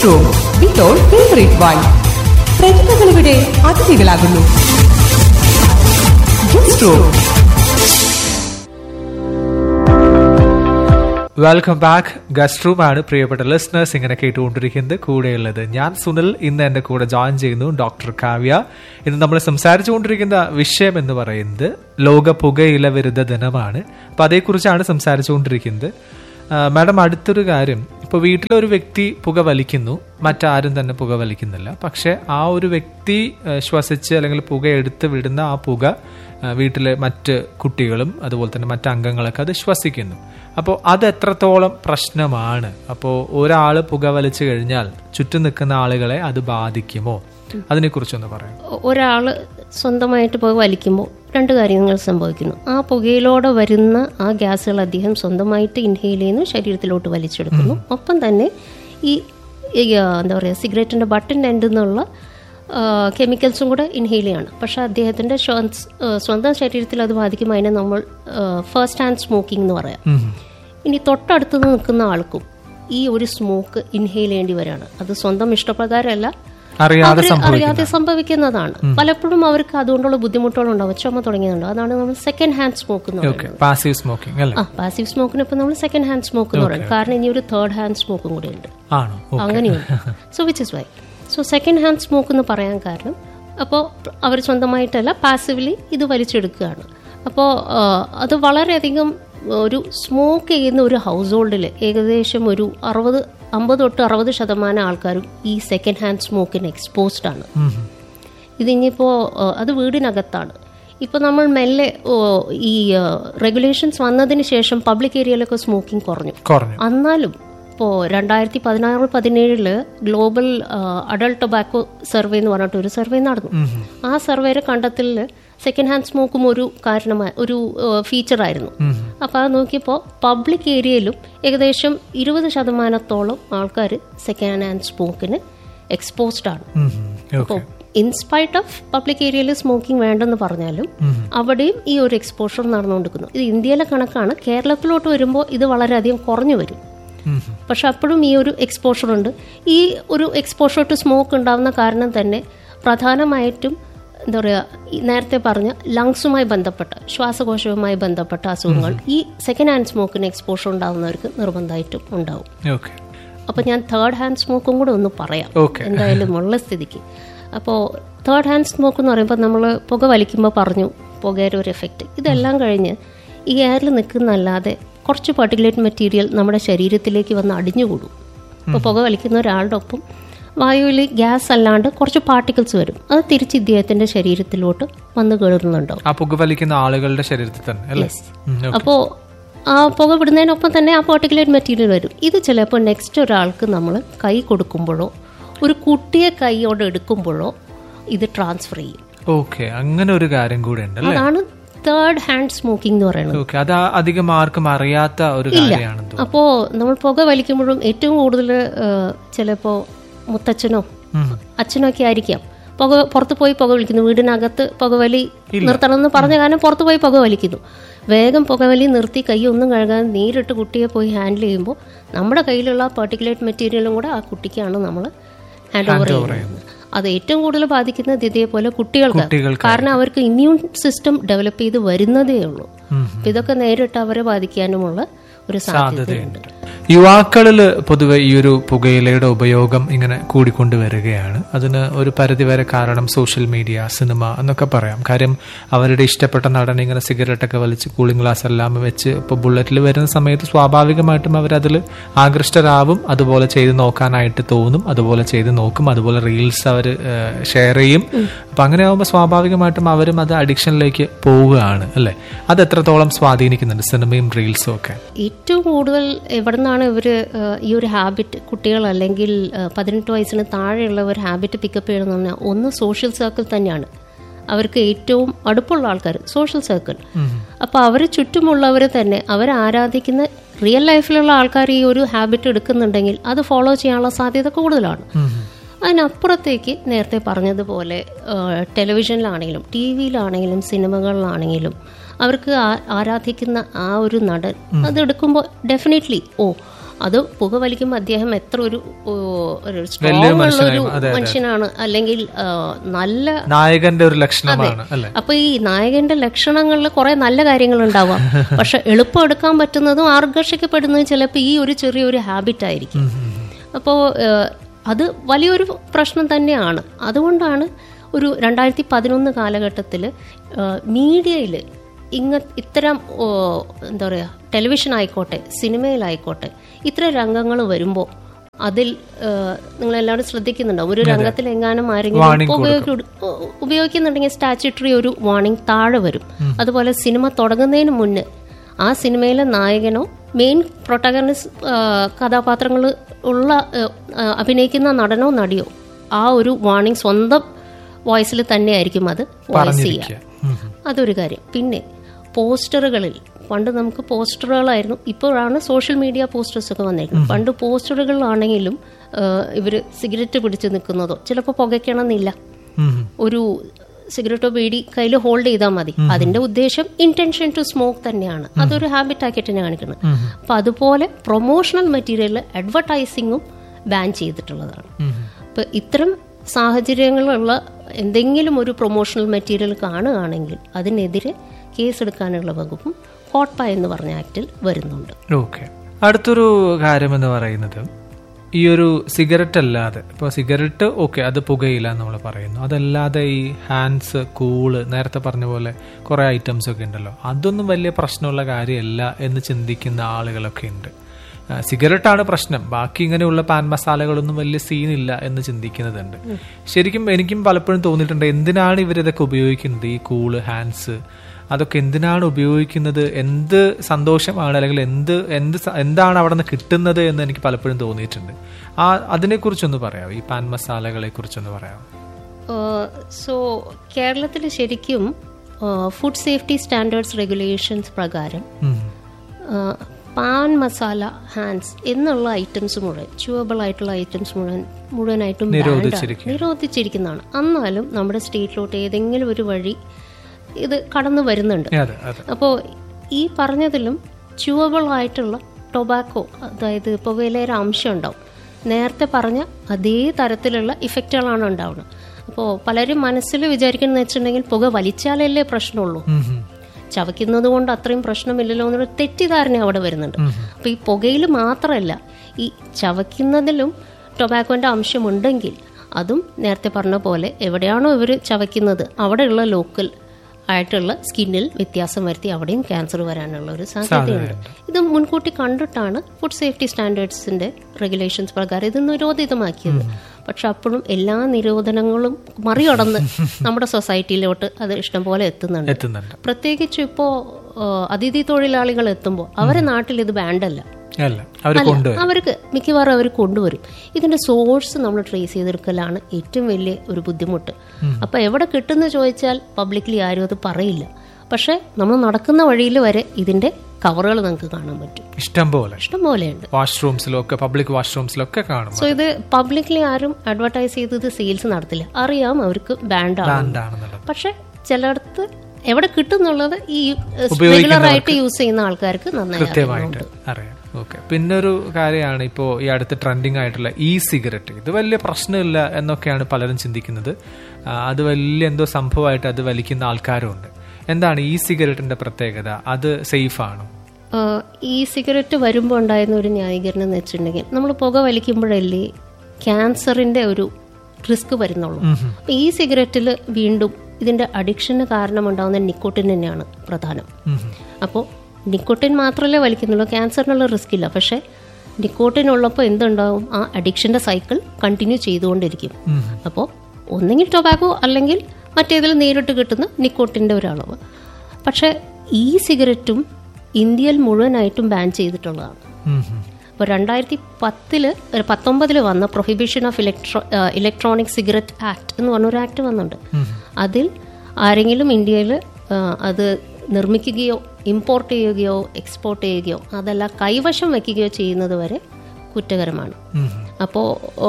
Room വിത്തോൾ favourite wine പ്രതിഭകൾ ഇവിടെ അതിഥികളാകുന്നു guest room welcome back guest room ആണ് പ്രിയപ്പെട്ട ലിസ്ണേഴ്സ് ഇങ്ങനെ കേട്ടുകൊണ്ടിരിക്കുന്നത് കൂടെയുള്ളത് ഞാൻ സുനിൽ ഇന്ന് എന്റെ കൂടെ ജോയിൻ ചെയ്യുന്നു ഡോക്ടർ കാവ്യ ഇന്ന് നമ്മൾ സംസാരിച്ചുകൊണ്ടിരിക്കുന്ന വിഷയം എന്ന് പറയുന്നത് ലോക പുകയില വിരുദ്ധ ദിനമാണ് അപ്പൊ അതേക്കുറിച്ചാണ് സംസാരിച്ചുകൊണ്ടിരിക്കുന്നത് ആ, മാഡം അടുത്തൊരു കാര്യം ഇപ്പോൾ വീട്ടിലൊരു വ്യക്തി പുക വലിക്കുന്നു മറ്റാരും തന്നെ പുക വലിക്കുന്നില്ല പക്ഷെ ആ ഒരു വ്യക്തി ആ, ശ്വസിച്ച് അല്ലെങ്കിൽ പുക എടുത്ത് വിടുന്ന ആ പുക ആ, വീട്ടിലെ മറ്റ് കുട്ടികളും അതുപോലെ തന്നെ മറ്റ് അംഗങ്ങളൊക്കെ അത് ശ്വസിക്കുന്നു അപ്പോൾ അത് എത്രത്തോളം പ്രശ്നമാണ് അപ്പോൾ ഒരാൾ പുക വലിച്ചു കഴിഞ്ഞാൽ ചുറ്റും നിൽക്കുന്ന ആളുകളെ അത് ബാധിക്കുമോ അതിനെക്കുറിച്ചൊന്ന് പറയാം ഒരാൾ സ്വന്തമായിട്ട് പുക വലിക്കുമ്പോൾ രണ്ട് കാര്യങ്ങൾ സംഭവിക്കുന്നു ആ പുകയിലൂടെ വരുന്ന ആ ഗ്യാസുകൾ അദ്ദേഹം സ്വന്തമായിട്ട് ഇൻഹെയിൽ ചെയ്യുന്നു ശരീരത്തിലോട്ട് വലിച്ചെടുക്കുന്നു ഒപ്പം തന്നെ ഈ ഈ, ആ, എന്താ പറയുക സിഗരറ്റിൻ്റെ ബട്ടൺ എൻഡിൽ നിന്നുള്ള കെമിക്കൽസും കൂടെ ഇൻഹെയിൽ ചെയ്യാണ് പക്ഷെ അദ്ദേഹത്തിൻ്റെ സ്വന്തം ശരീരത്തിൽ അത് ബാധിക്കുമ്പോൾ അതിനെ നമ്മൾ ഫസ്റ്റ് ഹാൻഡ് സ്മോക്കിംഗ് എന്ന് പറയാം ഉം. ഇനി തൊട്ടടുത്ത് നിൽക്കുന്ന ആൾക്കും ഈ ഒരു സ്മോക്ക് ഇൻഹെയിൽ ചെയ്യേണ്ടി വരികയാണ് അത് സ്വന്തം ഇഷ്ടപ്രകാരമല്ല അറിയാതെ അവര് സംഭവിക്കും അറിയാതെ സംഭവിക്കുന്നതാണ് പലപ്പോഴും അവർക്ക് അതുകൊണ്ടുള്ള ബുദ്ധിമുട്ടുകൾ ഉണ്ടാവും ചുമ തുടങ്ങിയതുണ്ട് അതാണ് നമ്മൾ സെക്കൻഡ് ഹാൻഡ് സ്മോക്ക് എന്ന് ഓക്കെ പറയുന്നത് പാസീവ് സ്മോക്കിംഗ് അല്ലേ ആ പാസീവ് സ്മോക്കിന് ഇപ്പൊ നമ്മൾ സെക്കൻഡ് ഹാൻഡ് സ്മോക്ക് എന്ന് പറയുന്നത് കാരണം ഇനി ഒരു തേർഡ് ഹാൻഡ് സ്മോക്കും കൂടി ഉണ്ട് ആണോ ഓക്കെ അങ്ങനെയുണ്ട് so which is why so second hand smoke എന്ന് പറയാൻ കാരണം അപ്പോൾ അവർ സ്വന്തമായിട്ടല്ല പാസീവ്ലി ഇത് വലിച്ചെടുക്കുകയാണ് അപ്പോൾ അത് വളരെയധികം ഒരു സ്മോക്ക് ചെയ്യുന്ന ഒരു ഹൗസ് ഹോൾഡിൽ ഏകദേശം ഒരു അറുപത് അമ്പത് തൊട്ട് അറുപത് ശതമാനം ആൾക്കാരും ഈ സെക്കൻഡ് ഹാൻഡ് സ്മോക്കിന് എക്സ്പോസ്ഡ് ആണ് ഇതിനിപ്പോൾ അത് വീടിനകത്താണ് ഇപ്പോൾ നമ്മൾ മെല്ലെ ഓ, ഈ റെഗുലേഷൻസ് വന്നതിന് ശേഷം പബ്ലിക് ഏരിയയിലൊക്കെ സ്മോക്കിംഗ് കുറഞ്ഞു കുറഞ്ഞു എന്നാലും ഇപ്പോൾ രണ്ടായിരത്തി പതിനാറ് പതിനേഴില് ഗ്ലോബൽ അഡൾട്ട് ടൊബാക്കോ സർവേ എന്ന് പറഞ്ഞിട്ട് ഒരു സർവേ നടന്നു ആ സർവേയുടെ കണ്ടെത്തലിൽ സെക്കൻഡ് ഹാൻഡ് സ്മോക്കും ഒരു കാരണമായ ഒരു ഫീച്ചറായിരുന്നു അപ്പോൾ അത് നോക്കിയപ്പോൾ പബ്ലിക് ഏരിയയിലും ഏകദേശം ഇരുപത് ശതമാനത്തോളം ആൾക്കാർ സെക്കൻഡ് ഹാൻഡ് സ്മോക്കിന് എക്സ്പോസ്ഡ് ആണ് ഓക്കെ അപ്പോൾ ഇൻസ്പൈറ്റ് ഓഫ് പബ്ലിക് ഏരിയയിൽ സ്മോക്കിംഗ് വേണ്ടെന്ന് പറഞ്ഞാലും അവിടെയും ഈ ഒരു എക്സ്പോഷർ നടന്നുകൊണ്ടിരിക്കുന്നു ഇത് ഇന്ത്യയിലെ കണക്കാണ് കേരളത്തിലോട്ട് വരുമ്പോൾ ഇത് വളരെയധികം കുറഞ്ഞു വരും പക്ഷെ അപ്പോഴും ഈ ഒരു എക്സ്പോഷർ ഉണ്ട് ഈ ഒരു എക്സ്പോഷർ ടു സ്മോക്ക് ഉണ്ടാവുന്ന കാരണം തന്നെ പ്രധാനമായിട്ടും എന്താ പറയുക ഈ നേരത്തെ പറഞ്ഞ ലങ്സുമായി ബന്ധപ്പെട്ട ശ്വാസകോശവുമായി ബന്ധപ്പെട്ട അസുഖങ്ങൾ ഈ സെക്കൻഡ് ഹാൻഡ് സ്മോക്കിന് എക്സ്പോഷർ ഉണ്ടാവുന്നവർക്ക് നിർബന്ധമായിട്ടും ഉണ്ടാവും ഓക്കെ അപ്പോൾ ഞാൻ തേർഡ് ഹാൻഡ് സ്മോക്കും കൂടെ ഒന്ന് പറയാം ഓക്കെ എന്തായാലും ഉള്ള സ്ഥിതിക്ക് അപ്പോൾ തേർഡ് ഹാൻഡ് സ്മോക്ക് എന്ന് പറയുമ്പോൾ നമ്മൾ പുക വലിക്കുമ്പോൾ പറഞ്ഞു പുകയുടെ ഒരു എഫക്റ്റ് ഇതെല്ലാം കഴിഞ്ഞ് ഈ എയറിൽ നിൽക്കുന്നല്ലാതെ കുറച്ച് പർട്ടിക്കുലേറ്റ് മെറ്റീരിയൽ നമ്മുടെ ശരീരത്തിലേക്ക് വന്ന് അടിഞ്ഞുകൂടും അപ്പോൾ പുക വലിക്കുന്ന ഒരാളുടെ ഒപ്പം വായുവിൽ ഗ്യാസ് അല്ലാണ്ട് കുറച്ച് പാർട്ടിക്കിൾസ് വരും അത് തിരിച്ച് ഇദ്ദേഹത്തിൻ്റെ ശരീരത്തിലോട്ട് വന്ന് കയറുന്നുണ്ടാവും ആ പുക വലിക്കുന്ന ആളുകളുടെ ശരീരത്തിൽ തന്നെ അല്ലേ ഉം, okay. അപ്പോൾ ആ പുക വിടുന്നതിനൊപ്പം തന്നെ ആ പർട്ടിക്കുലേറ്റ് മെറ്റീരിയൽ വരും ഇത് ചിലപ്പോൾ നെക്സ്റ്റ് ഒരാൾക്ക് നമ്മൾ കൈ കൊടുക്കുമ്പോഴോ ഒരു കുട്ടിയെ കൈയോടെ എടുക്കുമ്പോഴോ ഇത് ട്രാൻസ്ഫർ ചെയ്യും ഓക്കെ അങ്ങനെ ഒരു കാര്യം കൂടെ ഉണ്ട് അല്ലേ അതാണ് തേർഡ് ഹാൻഡ് സ്മോക്കിംഗ് എന്ന് പറയുന്നത് ഓക്കെ അത് ആ- അധികം ആർക്കും അറിയാത്ത ഒരു കാര്യമാണെന്ന് തോന്നുന്നു അപ്പോൾ നമ്മൾ പുക വലിക്കുമ്പോഴും ഏറ്റവും കൂടുതൽ ചിലപ്പോൾ മുത്തച്ഛനോ ഉം. അച്ഛനോ ഒക്കെ ആയിരിക്കാം പുക പുറത്ത് പോയി പുക വലിക്കുന്നു വീടിനകത്ത് പുകവലി നിർത്തണം എന്ന് പറഞ്ഞ കാരണം പുറത്ത് പോയി പുക വലിക്കുന്നു വേഗം പുകവലി നിർത്തി കൈ ഒന്നും കഴുകാൻ നേരിട്ട് കുട്ടിയെ പോയി ഹാൻഡിൽ ചെയ്യുമ്പോൾ നമ്മുടെ കയ്യിലുള്ള പർട്ടിക്കുലേറ്റ് മെറ്റീരിയലും കൂടെ ആ കുട്ടിക്കാണ് നമ്മൾ ഹാൻഡ് ഓവർ ചെയ്യുന്നത് അത് ഏറ്റവും കൂടുതൽ ബാധിക്കുന്നത് ഇതേപോലെ കുട്ടികൾക്ക് കുട്ടികൾക്ക് കാരണം അവർക്ക് ഇമ്മ്യൂൺ സിസ്റ്റം ഡെവലപ്പ് ചെയ്ത് വരുന്നതേ ഉള്ളൂ അപ്പൊ ഇതൊക്കെ നേരിട്ട് അവരെ ബാധിക്കാനുമുള്ള ഒരു സാധ്യതയുണ്ട് യുവാക്കളില് പൊതുവെ ഈ ഒരു പുകയിലയുടെ ഉപയോഗം ഇങ്ങനെ കൂടിക്കൊണ്ട് വരികയാണ് അതിന് ഒരു പരിധിവരെ കാരണം സോഷ്യൽ മീഡിയ സിനിമ എന്നൊക്കെ പറയാം കാര്യം അവരുടെ ഇഷ്ടപ്പെട്ട നടൻ ഇങ്ങനെ സിഗരറ്റ് ഒക്കെ വലിച്ച് കൂളിംഗ് ഗ്ലാസ് എല്ലാം വെച്ച് ഇപ്പോൾ ബുള്ളറ്റിൽ വരുന്ന സമയത്ത് സ്വാഭാവികമായിട്ടും അവരതിൽ ആകൃഷ്ടരാവും അതുപോലെ ചെയ്ത് നോക്കാനായിട്ട് തോന്നും അതുപോലെ ചെയ്ത് നോക്കും അതുപോലെ റീൽസ് അവർ ഷെയർ ചെയ്യും അപ്പൊ അങ്ങനെ ആകുമ്പോൾ സ്വാഭാവികമായിട്ടും അവരും അത് അഡിക്ഷനിലേക്ക് പോവുകയാണ് അല്ലെ അത് എത്രത്തോളം സ്വാധീനിക്കുന്നുണ്ട് സിനിമയും റീൽസും ഒക്കെ ഏറ്റവും കൂടുതൽ എവിടെ നിന്നാണ് ഇവർ ഈ ഒരു ഹാബിറ്റ് കുട്ടികൾ അല്ലെങ്കിൽ ആ, പതിനെട്ട് വയസ്സിന് താഴെയുള്ള ഒരു ഹാബിറ്റ് പിക്കപ്പ് ചെയ്യണമെന്ന് പറഞ്ഞാൽ ഒന്ന് സോഷ്യൽ സർക്കിൾ തന്നെയാണ് അവർക്ക് ഏറ്റവും അടുപ്പുള്ള ആൾക്കാർ സോഷ്യൽ സർക്കിൾ അപ്പോൾ അവർ ചുറ്റുമുള്ളവർ തന്നെ അവർ ആരാധിക്കുന്ന റിയൽ ലൈഫിലുള്ള ആൾക്കാർ ഈ ഒരു ഹാബിറ്റ് എടുക്കുന്നുണ്ടെങ്കിൽ അത് ഫോളോ ചെയ്യാനുള്ള സാധ്യത കൂടുതലാണ് അതിനപ്പുറത്തേക്ക് നേരത്തെ പറഞ്ഞതുപോലെ ആ, ടെലിവിഷനിലാണെങ്കിലും ടി വിയിലാണെങ്കിലും സിനിമകളിലാണെങ്കിലും അവർക്ക് ആ- ആരാധിക്കുന്ന ആ ഒരു നടൻ അത് എടുക്കുമ്പോൾ ഡെഫിനറ്റ്ലി ഓ അത് പുക വലിക്കുമ്പോൾ അദ്ദേഹം എത്ര ഒരു ഓ, ഒരു വലിയൊരു സ്ട്രോങ് ഉള്ള ഒരു മനുഷ്യനായി, അതെ, അതെ. മനുഷ്യനാണ് അല്ലെങ്കിൽ ആ, നല്ല നായകന്റെ ഒരു ലക്ഷണമാണ് അല്ലെ അപ്പൊ ഈ നായകന്റെ ലക്ഷണങ്ങളിൽ കുറെ നല്ല കാര്യങ്ങൾ ഉണ്ടാവാം പക്ഷെ എളുപ്പം എടുക്കാൻ പറ്റുന്നതും ആകർഷിക്കപ്പെടുന്നതും ചിലപ്പോൾ ഈ ഒരു ചെറിയൊരു ഹാബിറ്റ് ആയിരിക്കും അപ്പോൾ അത് വലിയൊരു പ്രശ്നം തന്നെയാണ് അതുകൊണ്ടാണ് ഒരു രണ്ടായിരത്തി പതിനൊന്ന് കാലഘട്ടത്തിൽ മീഡിയയിൽ ഇങ്ങ ഇത്തരം ഓ, എന്താ പറയുക ടെലിവിഷൻ ആയിക്കോട്ടെ സിനിമയിലായിക്കോട്ടെ ഇത്തരം രംഗങ്ങൾ വരുമ്പോൾ അതിൽ നിങ്ങൾ എല്ലാവരും ശ്രദ്ധിക്കുന്നുണ്ടാവും ഒരു രംഗത്തിൽ എങ്ങാനും ആരെങ്കിലും Warning ഇപ്പൊ ഉപയോഗിക്കു- ഉ- ഉപയോഗിക്കുന്നുണ്ടെങ്കിൽ സ്റ്റാച്യൂട്ടറി ഒരു വാർണിംഗ് താഴെ വരും അതുപോലെ സിനിമ തുടങ്ങുന്നതിന് മുന്നേ ആ സിനിമയിലെ നായകനോ മെയിൻ പ്രൊട്ടഗണിസ്റ്റ് കഥാപാത്രങ്ങൾ ഉള്ള ആ, ആ, അഭിനയിക്കുന്ന നടനോ നടിയോ ആ ഒരു വാർണിംഗ് സ്വന്തം വോയിസിൽ തന്നെയായിരിക്കും അത് വോയിസ് ചെയ്യുക അതൊരു കാര്യം പിന്നെ പോസ്റ്ററുകളിൽ പണ്ട് നമുക്ക് പോസ്റ്ററുകളായിരുന്നു ഇപ്പോഴാണ് സോഷ്യൽ മീഡിയ പോസ്റ്റേഴ്സ് ഒക്കെ വന്നിരിക്കുന്നത് പണ്ട് പോസ്റ്ററുകളിലാണെങ്കിലും ഇവർ സിഗരറ്റ് പിടിച്ച് നിൽക്കുന്നതോ ചിലപ്പോൾ പുകയ്ക്കണമെന്നില്ല ഒരു സിഗരറ്റോ ബീഡി കയ്യിൽ ഹോൾഡ് ചെയ്താൽ മതി അതിന്റെ ഉദ്ദേശം ഇന്റൻഷൻ ടു സ്മോക്ക് തന്നെയാണ് അതൊരു ഹാബിറ്റ് ആക്കിയിട്ട് തന്നെ കാണിക്കുന്നത് അപ്പൊ അതുപോലെ പ്രൊമോഷണൽ മെറ്റീരിയൽ അഡ്വർടൈസിങ്ങും ബാൻ ചെയ്തിട്ടുള്ളതാണ് അപ്പൊ ഇത്തരം സാഹചര്യങ്ങളുള്ള എന്തെങ്കിലും ഒരു പ്രൊമോഷണൽ മെറ്റീരിയൽ കാണുകയാണെങ്കിൽ അതിനെതിരെ കേസെടുക്കാനുള്ള വകുപ്പും കോട്ട്പ എന്ന് പറഞ്ഞ ആക്ടിൽ വരുന്നുണ്ട് ഓക്കെ അടുത്തൊരു കാര്യം എന്ന് പറയുന്നത് ഈ ഒരു സിഗരറ്റ് അല്ലാതെ ഇപ്പോൾ സിഗരറ്റ് ഓക്കെ അത് പുകയില്ല എന്ന് നമ്മൾ പറയുന്നു അതല്ലാതെ ഈ ഹാൻഡ്സ് കൂള് നേരത്തെ പറഞ്ഞ പോലെ കുറേ ഐറ്റംസ് ഒക്കെ ഉണ്ടല്ലോ അതൊന്നും വലിയ പ്രശ്നമുള്ള കാര്യമല്ല എന്ന് ചിന്തിക്കുന്ന ആളുകളൊക്കെ ഉണ്ട് ആ, സിഗരറ്റാണ് പ്രശ്നം ബാക്കി ഇങ്ങനെയുള്ള പാൻ മസാലകളൊന്നും വലിയ സീനില്ല എന്ന് ചിന്തിക്കുന്നതുണ്ട് ശരിക്കും എനിക്കും പലപ്പോഴും തോന്നിയിട്ടുണ്ട് എന്തിനാണ് ഇവരിതൊക്കെ ഉപയോഗിക്കുന്നത് ഈ കൂള് ഹാൻഡ്സ് അതൊക്കെ എന്തിനാണ് ഉപയോഗിക്കുന്നത് എന്ത് സന്തോഷമാണ് അല്ലെങ്കിൽ എന്ത് എന്ത് സ- എന്താണ് അവിടെ നിന്ന് കിട്ടുന്നത് എന്ന് എനിക്ക് പലപ്പോഴും തോന്നിയിട്ടുണ്ട് ആ അതിനെക്കുറിച്ചൊന്ന് പറയാമോ ഈ പാൻ മസാലകളെ കുറിച്ചൊന്ന് പറയാമോ സോ കേരളത്തിൽ ശരിക്കും ഫുഡ് സേഫ്റ്റി സ്റ്റാൻഡേർഡ്സ് റെഗുലേഷൻസ് പ്രകാരം ഉം. ആ, പാൻ മസാല ഹാൻഡ്സ് എന്നുള്ള ഐറ്റംസ് മുഴുവൻ ചുവബിൾ ആയിട്ടുള്ള ഐറ്റംസ് മുഴുവൻ മുഴുവനായിട്ടും banned ആണ്. നിരോധിച്ചിരിക്കുകയാണ്. നിരോധിച്ചിരിക്കുന്നതാണ് എന്നാലും നമ്മുടെ സ്റ്റേറ്റിലോട്ട് ഏതെങ്കിലും ഒരു വഴി ഇത് കടന്നു വരുന്നുണ്ട് അതെ അതെ അപ്പോൾ ഈ പറഞ്ഞതിലും chewable ആയിട്ടുള്ള ടൊബാക്കോ അതായത് പുകയിലയുടെ അംശം ഉണ്ടാവും നേരത്തെ പറഞ്ഞ അതേ തരത്തിലുള്ള ഇഫക്റ്റുകളാണ് ഉണ്ടാവുന്നത് അപ്പോൾ പലരും മനസ്സിൽ വിചാരിക്കുന്നത് വെച്ചിട്ടുണ്ടെങ്കിൽ പുക വലിച്ചാലല്ലേ പ്രശ്നമുള്ളൂ ഉം, ഉം. ചവയ്ക്കുന്നത് കൊണ്ട് അത്രയും പ്രശ്നമില്ലല്ലോ എന്നൊരു തെറ്റിദ്ധാരണ അവിടെ വരുന്നുണ്ട് അപ്പോൾ ഈ പുകയിൽ മാത്രമല്ല ഈ ചവയ്ക്കുന്നതിലും ടൊബാക്കോൻ്റെ അംശമുണ്ടെങ്കിൽ അതും നേരത്തെ പറഞ്ഞ പോലെ എവിടെയാണോ ഇവർ ചവയ്ക്കുന്നത് അവിടെയുള്ള ലോക്കൽ ആയിട്ടുള്ള സ്കിന്നിൽ വ്യത്യാസം വരുത്തി അവിടെയും ക്യാൻസർ വരാനുള്ള ഒരു സാധ്യതയുണ്ട് ഇത് മുൻകൂട്ടി കണ്ടിട്ടാണ് ഫുഡ് സേഫ്റ്റി സ്റ്റാൻഡേർഡ്സിന്റെ റെഗുലേഷൻസ് പ്രകാരം ഇത് നിരോധിതമാക്കിയത് പക്ഷെ അപ്പോഴും എല്ലാ നിരോധനങ്ങളും മറികടന്ന് നമ്മുടെ സൊസൈറ്റിയിലോട്ട് അത് ഇഷ്ടംപോലെ എത്തുന്നുണ്ട് എത്തുന്നുണ്ട് പ്രത്യേകിച്ച് ഇപ്പോ ആ, അതിഥി തൊഴിലാളികൾ എത്തുമ്പോൾ അവരെ നാട്ടിൽ ഇത് ബാൻഡല്ല അല്ല അവർ അല്ല, കൊണ്ടുവരും അവർക്ക് മിക്കവാറും അവർ കൊണ്ടുവരും ഇതിന്റെ സോഴ്സ് നമ്മൾ ട്രേസ് ചെയ്തെടുക്കലാണ് ഏറ്റവും വലിയ ഒരു ബുദ്ധിമുട്ട് അപ്പൊ എവിടെ കിട്ടുന്ന ചോദിച്ചാൽ പബ്ലിക്കലി ആരും അത് പറയില്ല പക്ഷെ നമ്മൾ നടക്കുന്ന വഴിയിൽ വരെ ഇതിന്റെ കവറുകൾ നമുക്ക് കാണാൻ പറ്റും ഇഷ്ടം പോലെ ഇഷ്ടം പോലെയുണ്ട് വാഷ്റൂംസിലൊക്കെ പബ്ലിക് വാഷ്റൂംസിലൊക്കെ കാണും സോ ഇത് പബ്ലിക്കലി ആരും അഡ്വർടൈസ് ചെയ്ത് ഇത് സെയിൽസ് നടത്തില്ല അറിയാം അവർക്ക് ബാൻഡാണ് എന്താണെന്നുള്ളത് പക്ഷെ ചിലയിടത്ത് എവിടെ കിട്ടുന്നുള്ളത് ഈ റെഗുലർ ആയിട്ട് യൂസ് ചെയ്യുന്ന ആൾക്കാർക്ക് നന്നായി കൃത്യമായിട്ട് അറിയാം ഓക്കെ പിന്നെ ഒരു കാര്യമാണ് ഇപ്പോൾ ഈ അടുത്ത് ട്രെൻഡിങ് ആയിട്ടുള്ള ഇ സിഗരറ്റ് ഇത് വലിയ പ്രശ്നമില്ല എന്നൊക്കെയാണ് പലരും ചിന്തിക്കുന്നത് ആ, അത് വലിയ എന്തോ സംഭവമായിട്ട് അത് വലിക്കുന്ന ആൾക്കാരും ഉണ്ട് എന്താണ് ഈ സിഗരറ്റിന്റെ പ്രത്യേകത അത് സേഫ് ആണോ ആഹ് ഈ സിഗരറ്റ് വരുമ്പോൾ ഉണ്ടായിരുന്ന ഒരു ന്യായീകരണം എന്ന് വെച്ചിട്ടുണ്ടെങ്കിൽ നമ്മൾ പുക വലിക്കുമ്പോഴല്ലേ ക്യാൻസറിന്റെ ഒരു റിസ്ക് വരുന്നുള്ളൂ അപ്പൊ ഈ സിഗരറ്റിൽ വീണ്ടും ഇതിന്റെ അഡിക്ഷന് കാരണമുണ്ടാകുന്ന നിക്കോട്ടിൻ തന്നെയാണ് പ്രധാനം അപ്പോൾ നിക്കോട്ടിൻ മാത്രമല്ലേ വലിക്കുന്നുള്ളൂ ക്യാൻസറിനുള്ള റിസ്ക് ഇല്ല പക്ഷേ നിക്കോട്ടിൻ ഉള്ളപ്പോൾ എന്തുണ്ടാവും ആ അഡിക്ഷന്റെ സൈക്കിൾ കണ്ടിന്യൂ ചെയ്തുകൊണ്ടിരിക്കും അപ്പോൾ ഒന്നെങ്കിൽ ടൊബാക്കോ അല്ലെങ്കിൽ മറ്റേതിൽ നേരിട്ട് കിട്ടുന്ന നിക്കോട്ടിൻ്റെ ഒരു അളവ് പക്ഷേ ഈ സിഗരറ്റും ഇന്ത്യയിൽ മുഴുവനായിട്ടും ബാൻ ചെയ്തിട്ടുള്ളതാണ് ഉം, ഉം. അപ്പോൾ രണ്ടായിരത്തി പത്തില് പത്തൊമ്പതിൽ വന്ന prohibition of electro electronic cigarette act എന്ന് പറഞ്ഞൊരു ആക്ട് വന്നിട്ടുണ്ട് അതിൽ ആരെങ്കിലും ഇന്ത്യയിൽ അത് നിർമ്മിക്കുകയോ ഇമ്പോർട്ട് ചെയ്യുകയോ എക്സ്പോർട്ട് ചെയ്യുകയോ അതല്ല കൈവശം വയ്ക്കുകയോ ചെയ്യുന്നത് വരെ കുറ്റകരമാണ് ഉം, അപ്പോൾ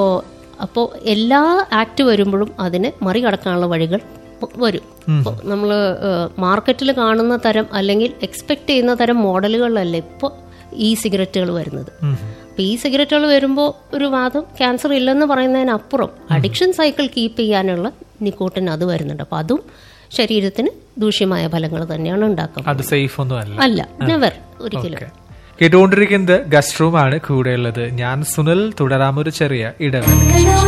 അപ്പോൾ എല്ലാ ആക്ട് വരുമ്പോഴും അതിനെ മറികടക്കാനുള്ള വഴികൾ വരും ഇപ്പോൾ നമ്മൾ മാർക്കറ്റിൽ കാണുന്ന തരം അല്ലെങ്കിൽ എക്സ്പെക്ട് ചെയ്യുന്ന തരം മോഡലുകളിലല്ല ഇപ്പോൾ ഈ സിഗരറ്റുകൾ വരുന്നത് ഇപ്പൊ ഈ സിഗരറ്റുകൾ വരുമ്പോൾ ഒരു വാദം ക്യാൻസർ ഇല്ലെന്ന് പറയുന്നതിനപ്പുറം അഡിക്ഷൻ സൈക്കിൾ കീപ്പ് ചെയ്യാനുള്ള നിക്കോട്ടിൻ അത് വരുന്നുണ്ട് അപ്പൊ അതും ശരീരത്തിന് ദൂഷ്യമായ ഫലങ്ങൾ തന്നെയാണ് ഉണ്ടാക്കുന്നത് അത് സേഫ് ഒന്നും അല്ല അല്ല നെവർ ഒരിക്കലും ഓക്കെ കേട്ടുകൊണ്ടിരിക്കുന്നത് ഗസ്റ്റ് റൂമാണ് കൂടെയുള്ളത് ഞാൻ സുനിൽ തുടരാമൊരു ചെറിയ ഇടവേള